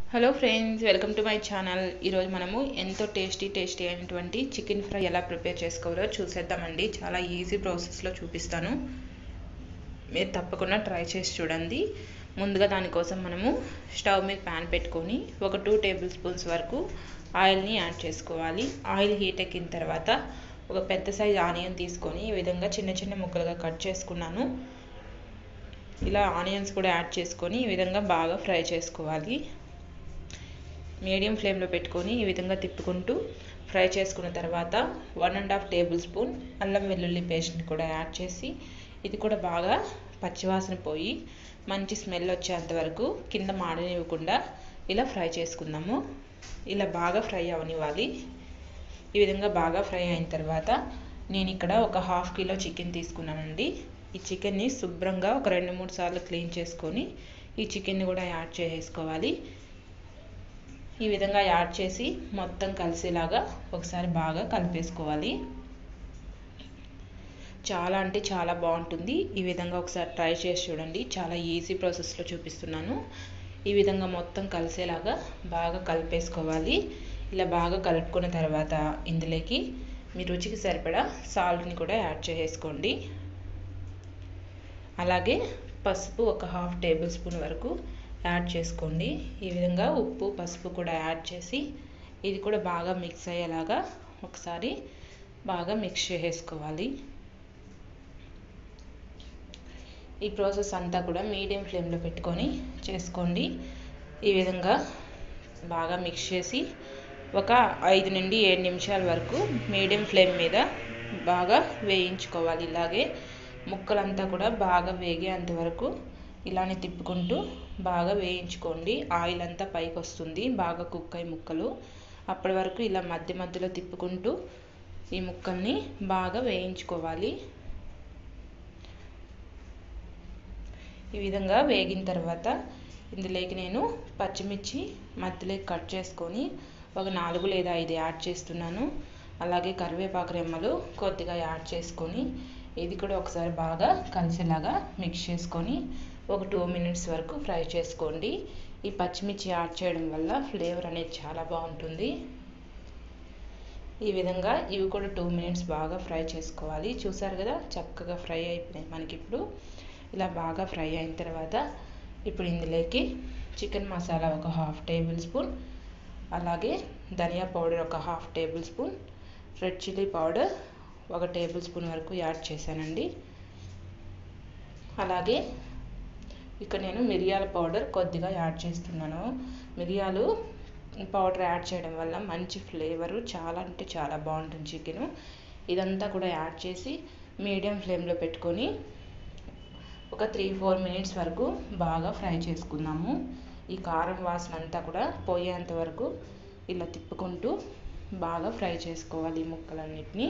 hello friends welcome to my channel ఈరోజు మనము ఎంతో టేస్టీ టేస్టీ అయినటువంటి చికెన్ ఫ్రై ఎలా ప్రిపేర్ చేసుకోవాలో చూసేద్దామండి చాలా ఈజీ ప్రాసెస్లో చూపిస్తాను మీరు తప్పకుండా ట్రై చేసి చూడండి ముందుగా దానికోసం మనము స్టవ్ మీద ప్యాన్ పెట్టుకొని ఒక టూ టేబుల్ స్పూన్స్ వరకు ఆయిల్ని యాడ్ చేసుకోవాలి ఆయిల్ హీట్ ఎక్కిన తర్వాత ఒక పెద్ద సైజ్ ఆనియన్ తీసుకొని ఈ విధంగా చిన్న చిన్న ముక్కలుగా కట్ చేసుకున్నాను ఇలా ఆనియన్స్ కూడా యాడ్ చేసుకొని ఈ విధంగా బాగా ఫ్రై చేసుకోవాలి మీడియం ఫ్లేమ్లో పెట్టుకొని ఈ విధంగా తిప్పుకుంటూ ఫ్రై చేసుకున్న తర్వాత one and half tablespoon అల్లం వెల్లుల్లి పేస్ట్ని కూడా యాడ్ చేసి ఇది కూడా బాగా పచ్చివాసన పోయి మంచి స్మెల్ వచ్చేంత వరకు కింద మాడనివ్వకుండా ఇలా ఫ్రై చేసుకుందాము ఇలా బాగా ఫ్రై అవనివ్వాలి ఈ విధంగా బాగా ఫ్రై అయిన తర్వాత నేను ఇక్కడ ఒక హాఫ్ కిలో చికెన్ తీసుకున్నానండి ఈ చికెన్ని శుభ్రంగా ఒక రెండు మూడు సార్లు క్లీన్ చేసుకొని ఈ చికెన్ని కూడా యాడ్ చేసుకోవాలి ఈ విధంగా యాడ్ చేసి మొత్తం కలిసేలాగా ఒకసారి బాగా కలిపేసుకోవాలి చాలా అంటే చాలా బాగుంటుంది ఈ విధంగా ఒకసారి ట్రై చేసి చూడండి చాలా ఈజీ ప్రాసెస్లో చూపిస్తున్నాను ఈ విధంగా మొత్తం కలిసేలాగా బాగా కలిపేసుకోవాలి ఇలా బాగా కలుపుకున్న తర్వాత ఇందులోకి మీ రుచికి సరిపడా సాల్ట్ని కూడా యాడ్ చేసుకోండి అలాగే పసుపు ఒక హాఫ్ టేబుల్ స్పూన్ వరకు యాడ్ చేసుకోండి ఈ విధంగా ఉప్పు పసుపు కూడా యాడ్ చేసి ఇది కూడా బాగా మిక్స్ అయ్యేలాగా ఒకసారి బాగా మిక్స్ చేసుకోవాలి ఈ ప్రాసెస్ అంతా కూడా మీడియం ఫ్లేమ్లో పెట్టుకొని చేసుకోండి ఈ విధంగా బాగా మిక్స్ చేసి ఒక ఐదు నుండి ఏడు నిమిషాల వరకు మీడియం ఫ్లేమ్ మీద బాగా వేయించుకోవాలి ఇలాగే ముక్కలంతా కూడా బాగా వేగేంత వరకు ఇలానే తిప్పుకుంటూ బాగా వేయించుకోండి ఆయిల్ అంతా పైకి వస్తుంది బాగా కుక్ అయ్యి ముక్కలు అప్పటి వరకు ఇలా మధ్య మధ్యలో తిప్పుకుంటూ ఈ ముక్కల్ని బాగా వేయించుకోవాలి ఈ విధంగా వేగిన తర్వాత ఇందులోకి నేను పచ్చిమిర్చి మధ్యలోకి కట్ చేసుకొని ఒక నాలుగు లేదా ఐదు యాడ్ చేస్తున్నాను అలాగే కరివేపాకు రెమ్మలు కొద్దిగా యాడ్ చేసుకొని ఇది కూడా ఒకసారి బాగా కలిసేలాగా మిక్స్ చేసుకొని ఒక టూ మినిట్స్ వరకు ఫ్రై చేసుకోండి ఈ పచ్చిమిర్చి యాడ్ చేయడం వల్ల ఫ్లేవర్ అనేది చాలా బాగుంటుంది ఈ విధంగా ఇవి కూడా టూ మినిట్స్ బాగా ఫ్రై చేసుకోవాలి చూసారు కదా చక్కగా ఫ్రై అయిపోయినాయి మనకి ఇప్పుడు ఇలా బాగా ఫ్రై అయిన తర్వాత ఇప్పుడు ఇందులోకి చికెన్ మసాలా ఒక హాఫ్ టేబుల్ స్పూన్ అలాగే ధనియా పౌడర్ ఒక half tablespoon red chilli powder ఒక టేబుల్ స్పూన్ వరకు యాడ్ చేశానండి అలాగే ఇక్కడ నేను మిరియాల పౌడర్ కొద్దిగా యాడ్ చేస్తున్నాను మిరియాలు పౌడర్ యాడ్ చేయడం వల్ల మంచి ఫ్లేవరు చాలా అంటే చాలా బాగుంటుంది చికెను ఇదంతా కూడా యాడ్ చేసి మీడియం ఫ్లేమ్లో పెట్టుకొని ఒక త్రీ ఫోర్ మినిట్స్ వరకు బాగా ఫ్రై చేసుకుందాము ఈ కారం వాసన అంతా కూడా పోయేంత వరకు ఇలా తిప్పుకుంటూ బాగా ఫ్రై చేసుకోవాలి ఈ ముక్కలన్నిటినీ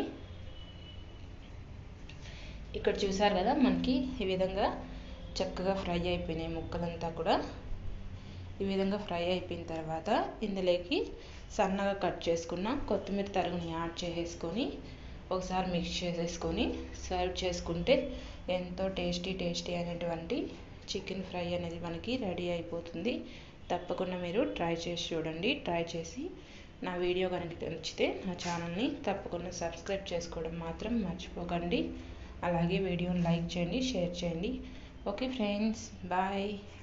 ఇక్కడ చూసారు కదా మనకి ఈ విధంగా చక్కగా ఫ్రై అయిపోయినాయి ముక్కలంతా కూడా ఈ విధంగా ఫ్రై అయిపోయిన తర్వాత ఇందులోకి సన్నగా కట్ చేసుకున్న కొత్తిమీర తరుగుని యాడ్ చేసేసుకొని ఒకసారి మిక్స్ చేసేసుకొని సర్వ్ చేసుకుంటే ఎంతో టేస్టీ టేస్టీ అనేటువంటి చికెన్ ఫ్రై అనేది మనకి రెడీ అయిపోతుంది తప్పకుండా మీరు ట్రై చేసి చూడండి ట్రై చేసి నా వీడియో కనుక నచ్చితే నా ఛానల్ని తప్పకుండా సబ్స్క్రైబ్ చేసుకోవడం మాత్రం మర్చిపోకండి అలాగే వీడియోని లైక్ చేయండి షేర్ చేయండి ఓకే ఫ్రెండ్స్ బాయ్